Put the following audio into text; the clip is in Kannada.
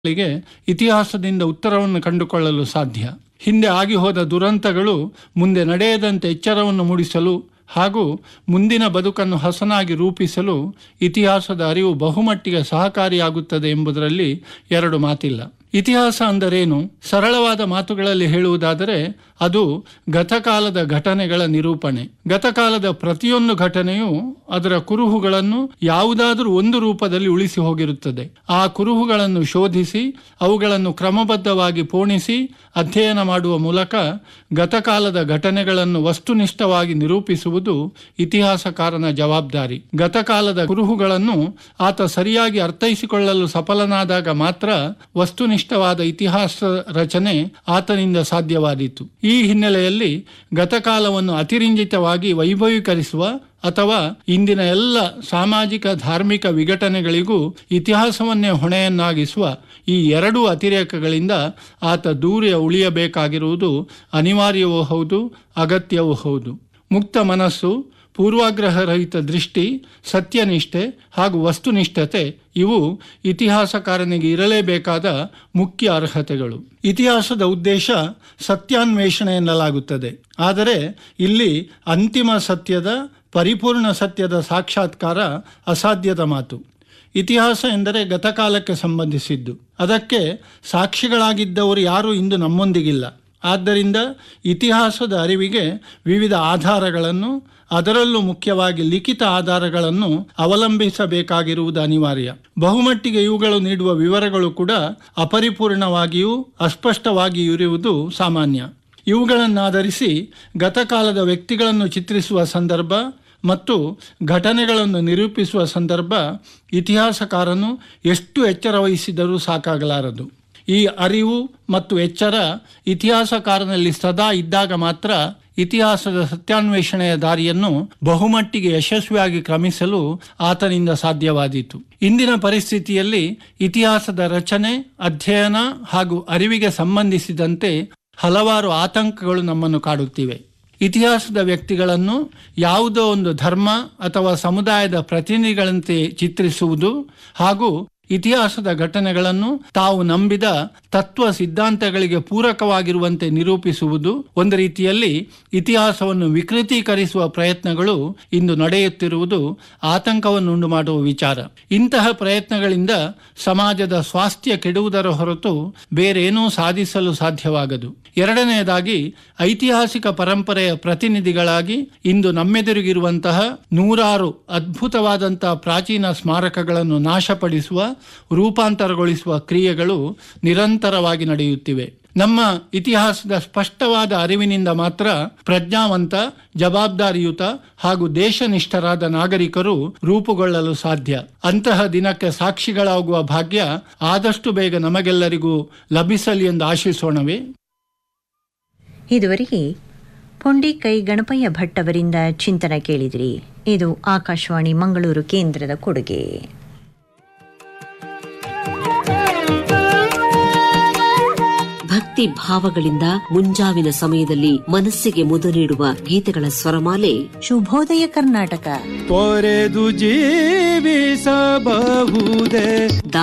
ಗಳಿಗೆ ಇತಿಹಾಸದಿಂದ ಉತ್ತರವನ್ನು ಕಂಡುಕೊಳ್ಳಲು ಸಾಧ್ಯ ಹಿಂದೆ ಆಗಿ ಹೋದ ದುರಂತಗಳು ಮುಂದೆ ನಡೆಯದಂತೆ ಎಚ್ಚರವನ್ನು ಮೂಡಿಸಲು ಹಾಗೂ ಮುಂದಿನ ಬದುಕನ್ನು ಹಸನಾಗಿ ರೂಪಿಸಲು ಇತಿಹಾಸದ ಅರಿವು ಬಹುಮಟ್ಟಿಗೆ ಸಹಕಾರಿಯಾಗುತ್ತದೆ ಎಂಬುದರಲ್ಲಿ ಎರಡು ಮಾತಿಲ್ಲ ಇತಿಹಾಸ ಅಂದರೇನು ಸರಳವಾದ ಮಾತುಗಳಲ್ಲಿ ಹೇಳುವುದಾದರೆ ಅದು ಗತಕಾಲದ ಘಟನೆಗಳ ನಿರೂಪಣೆ ಗತಕಾಲದ ಪ್ರತಿಯೊಂದು ಘಟನೆಯು ಅದರ ಕುರುಹುಗಳನ್ನು ಯಾವುದಾದರೂ ಒಂದು ರೂಪದಲ್ಲಿ ಉಳಿಸಿ ಹೋಗಿರುತ್ತದೆ ಆ ಕುರುಹುಗಳನ್ನು ಶೋಧಿಸಿ ಅವುಗಳನ್ನು ಕ್ರಮಬದ್ಧವಾಗಿ ಪೋಣಿಸಿ ಅಧ್ಯಯನ ಮಾಡುವ ಮೂಲಕ ಗತಕಾಲದ ಘಟನೆಗಳನ್ನು ವಸ್ತುನಿಷ್ಠವಾಗಿ ನಿರೂಪಿಸುವುದು ಇತಿಹಾಸಕಾರನ ಜವಾಬ್ದಾರಿ ಗತಕಾಲದ ಕುರುಹುಗಳನ್ನು ಆತ ಸರಿಯಾಗಿ ಅರ್ಥೈಸಿಕೊಳ್ಳಲು ಸಫಲನಾದಾಗ ಮಾತ್ರ ವಸ್ತುನಿಷ್ಠವಾದ ಇತಿಹಾಸ ರಚನೆ ಆತನಿಂದ ಸಾಧ್ಯವಾದೀತು ಈ ಹಿನ್ನೆಲೆಯಲ್ಲಿ ಗತಕಾಲವನ್ನು ಅತಿರಂಜಿತವಾಗಿ ವೈಭವೀಕರಿಸುವ ಅಥವಾ ಇಂದಿನ ಎಲ್ಲ ಸಾಮಾಜಿಕ ಧಾರ್ಮಿಕ ವಿಘಟನೆಗಳಿಗೂ ಇತಿಹಾಸವನ್ನೇ ಹೊಣೆಯನ್ನಾಗಿಸುವ ಈ ಎರಡೂ ಅತಿರೇಕಗಳಿಂದ ಆತ ದೂರ ಉಳಿಯಬೇಕಾಗಿರುವುದು ಅನಿವಾರ್ಯವೂ ಹೌದು ಅಗತ್ಯವೂ ಹೌದು ಮುಕ್ತ ಮನಸ್ಸು ಪೂರ್ವಾಗ್ರಹರಹಿತ ದೃಷ್ಟಿ ಸತ್ಯನಿಷ್ಠೆ ಹಾಗೂ ವಸ್ತುನಿಷ್ಠತೆ ಇವು ಇತಿಹಾಸಕಾರನಿಗೆ ಇರಲೇಬೇಕಾದ ಮುಖ್ಯ ಅರ್ಹತೆಗಳು ಇತಿಹಾಸದ ಉದ್ದೇಶ ಸತ್ಯಾನ್ವೇಷಣೆ ಎನ್ನಲಾಗುತ್ತದೆ ಆದರೆ ಇಲ್ಲಿ ಅಂತಿಮ ಸತ್ಯದ ಪರಿಪೂರ್ಣ ಸತ್ಯದ ಸಾಕ್ಷಾತ್ಕಾರ ಅಸಾಧ್ಯದ ಮಾತು ಇತಿಹಾಸ ಎಂದರೆ ಗತಕಾಲಕ್ಕೆ ಸಂಬಂಧಿಸಿದ್ದು ಅದಕ್ಕೆ ಸಾಕ್ಷಿಗಳಾಗಿದ್ದವರು ಯಾರೂ ಇಂದು ನಮ್ಮೊಂದಿಗಿಲ್ಲ ಆದ್ದರಿಂದ ಇತಿಹಾಸದ ಅರಿವಿಗೆ ವಿವಿಧ ಆಧಾರಗಳನ್ನು ಅದರಲ್ಲೂ ಮುಖ್ಯವಾಗಿ ಲಿಖಿತ ಆಧಾರಗಳನ್ನು ಅವಲಂಬಿಸಬೇಕಾಗಿರುವುದು ಅನಿವಾರ್ಯ ಬಹುಮಟ್ಟಿಗೆ ಇವುಗಳು ನೀಡುವ ವಿವರಗಳು ಕೂಡ ಅಪರಿಪೂರ್ಣವಾಗಿಯೂ ಅಸ್ಪಷ್ಟವಾಗಿಯೂ ಇರುವುದು ಸಾಮಾನ್ಯ ಇವುಗಳನ್ನಾಧರಿಸಿ ಗತಕಾಲದ ವ್ಯಕ್ತಿಗಳನ್ನು ಚಿತ್ರಿಸುವ ಸಂದರ್ಭ ಮತ್ತು ಘಟನೆಗಳನ್ನು ನಿರೂಪಿಸುವ ಸಂದರ್ಭ ಇತಿಹಾಸಕಾರನು ಎಷ್ಟು ಎಚ್ಚರ ವಹಿಸಿದರೂ ಸಾಕಾಗಲಾರದು ಈ ಅರಿವು ಮತ್ತು ಎಚ್ಚರ ಇತಿಹಾಸಕಾರನಲ್ಲಿ ಸದಾ ಇದ್ದಾಗ ಮಾತ್ರ ಇತಿಹಾಸದ ಸತ್ಯಾನ್ವೇಷಣೆಯ ದಾರಿಯನ್ನು ಬಹುಮಟ್ಟಿಗೆ ಯಶಸ್ವಿಯಾಗಿ ಕ್ರಮಿಸಲು ಆತನಿಂದ ಸಾಧ್ಯವಾದೀತು ಇಂದಿನ ಪರಿಸ್ಥಿತಿಯಲ್ಲಿ ಇತಿಹಾಸದ ರಚನೆ ಅಧ್ಯಯನ ಹಾಗೂ ಅರಿವಿಗೆ ಸಂಬಂಧಿಸಿದಂತೆ ಹಲವಾರು ಆತಂಕಗಳು ನಮ್ಮನ್ನು ಕಾಡುತ್ತಿವೆ ಇತಿಹಾಸದ ವ್ಯಕ್ತಿಗಳನ್ನು ಯಾವುದೋ ಒಂದು ಧರ್ಮ ಅಥವಾ ಸಮುದಾಯದ ಪ್ರತಿನಿಧಿಗಳಂತೆ ಚಿತ್ರಿಸುವುದು ಹಾಗೂ ಇತಿಹಾಸದ ಘಟನೆಗಳನ್ನು ತಾವು ನಂಬಿದ ತತ್ವ ಸಿದ್ಧಾಂತಗಳಿಗೆ ಪೂರಕವಾಗಿರುವಂತೆ ನಿರೂಪಿಸುವುದು ಒಂದು ರೀತಿಯಲ್ಲಿ ಇತಿಹಾಸವನ್ನು ವಿಕೃತೀಕರಿಸುವ ಪ್ರಯತ್ನಗಳು ಇಂದು ನಡೆಯುತ್ತಿರುವುದು ಆತಂಕವನ್ನುಂಟು ಮಾಡುವ ವಿಚಾರ ಇಂತಹ ಪ್ರಯತ್ನಗಳಿಂದ ಸಮಾಜದ ಸ್ವಾಸ್ಥ್ಯ ಕೆಡುವುದರ ಹೊರತು ಬೇರೇನೂ ಸಾಧಿಸಲು ಸಾಧ್ಯವಾಗದು ಎರಡನೆಯದಾಗಿ ಐತಿಹಾಸಿಕ ಪರಂಪರೆಯ ಪ್ರತಿನಿಧಿಗಳಾಗಿ ಇಂದು ನಮ್ಮೆದುರಿಗಿರುವಂತಹ ನೂರಾರು ಅದ್ಭುತವಾದಂತಹ ಪ್ರಾಚೀನ ಸ್ಮಾರಕಗಳನ್ನು ನಾಶಪಡಿಸುವ ರೂಪಾಂತರಗೊಳಿಸುವ ಕ್ರಿಯೆಗಳು ನಿರಂತರವಾಗಿ ನಡೆಯುತ್ತಿವೆ ನಮ್ಮ ಇತಿಹಾಸದ ಸ್ಪಷ್ಟವಾದ ಅರಿವಿನಿಂದ ಮಾತ್ರ ಪ್ರಜ್ಞಾವಂತ ಜವಾಬ್ದಾರಿಯುತ ಹಾಗೂ ದೇಶನಿಷ್ಠರಾದ ನಾಗರಿಕರು ರೂಪುಗೊಳ್ಳಲು ಸಾಧ್ಯ ಅಂತಹ ದಿನಕ್ಕೆ ಸಾಕ್ಷಿಗಳಾಗುವ ಭಾಗ್ಯ ಆದಷ್ಟು ಬೇಗ ನಮಗೆಲ್ಲರಿಗೂ ಲಭಿಸಲಿ ಎಂದು ಆಶಿಸೋಣವೇ ಇದುವರೆಗೆ ಪೊಂಡಿಕೈ ಗಣಪಯ್ಯ ಭಟ್ ಅವರಿಂದ ಚಿಂತನ ಕೇಳಿದಿರಿ ಇದು ಆಕಾಶವಾಣಿ ಮಂಗಳೂರು ಕೇಂದ್ರದ ಕೊಡುಗೆ ಭಕ್ತಿ ಭಾವಗಳಿಂದ ಮುಂಜಾವಿನ ಸಮಯದಲ್ಲಿ ಮನಸ್ಸಿಗೆ ಮುದ ನೀಡುವ ಗೀತೆಗಳ ಸ್ವರಮಾಲೆ ಶುಭೋದಯ ಕರ್ನಾಟಕ ತೊರೆದು ಜೀವಿಸಬಹುದೇ